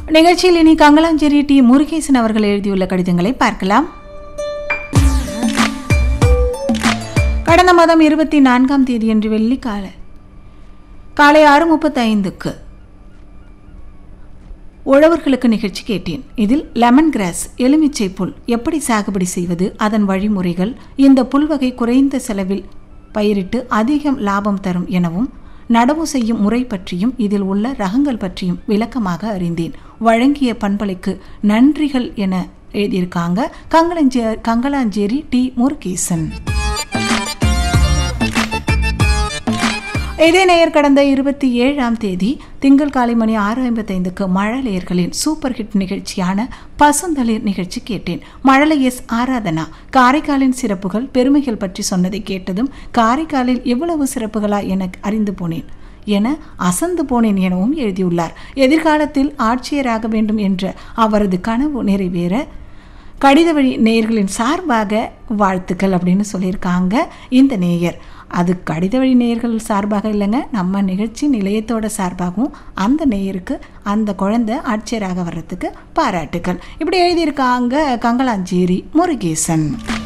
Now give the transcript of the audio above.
நிகழ்ச்சியில் இனி கங்கலாஞ்சேரி டி முருகேசன் அவர்கள் எழுதியுள்ள கடிதங்களை பார்க்கலாம் கடந்த மாதம் இருபத்தி நான்காம் தேதியன்று வெள்ளி காலை காலை ஆறு முப்பத்தைந்துக்கு உழவர்களுக்கு நிகழ்ச்சி கேட்டேன் இதில் லெமன் கிராஸ் எலுமிச்சை புல் எப்படி சாகுபடி செய்வது அதன் வழிமுறைகள் இந்த புல்வகை குறைந்த செலவில் பயிரிட்டு அதிகம் லாபம் தரும் எனவும் நடவு செய்யும் முறை பற்றியும் இதில் உள்ள ரகங்கள் பற்றியும் விளக்கமாக அறிந்தேன் வழங்கிய பண்பலைக்கு நன்றிகள் என எழுதியிருக்காங்க கங்கலஞ்சே கங்கலாஞ்சேரி டி முருகேசன் இதே நேயர் கடந்த இருபத்தி ஏழாம் தேதி திங்கள் காலை மணி ஆறு ஐம்பத்தைந்துக்கு மழலையர்களின் சூப்பர் ஹிட் நிகழ்ச்சியான பசுந்தளிர் நிகழ்ச்சி கேட்டேன் மழலை எஸ் ஆராதனா காரைக்காலின் சிறப்புகள் பெருமைகள் பற்றி சொன்னதை கேட்டதும் காரைக்காலில் எவ்வளவு சிறப்புகளா என அறிந்து போனேன் என அசந்து போனேன் எனவும் எழுதியுள்ளார் எதிர்காலத்தில் ஆட்சியராக வேண்டும் என்ற அவரது கனவு நிறைவேற கடித வழி நேயர்களின் சார்பாக வாழ்த்துக்கள் அப்படின்னு சொல்லியிருக்காங்க இந்த நேயர் அது கடித வழி நேயர்கள் சார்பாக இல்லைங்க நம்ம நிகழ்ச்சி நிலையத்தோட சார்பாகவும் அந்த நேயருக்கு அந்த குழந்தை ஆட்சியராக வர்றதுக்கு பாராட்டுக்கள் இப்படி எழுதியிருக்காங்க கங்கலாஞ்சேரி முருகேசன்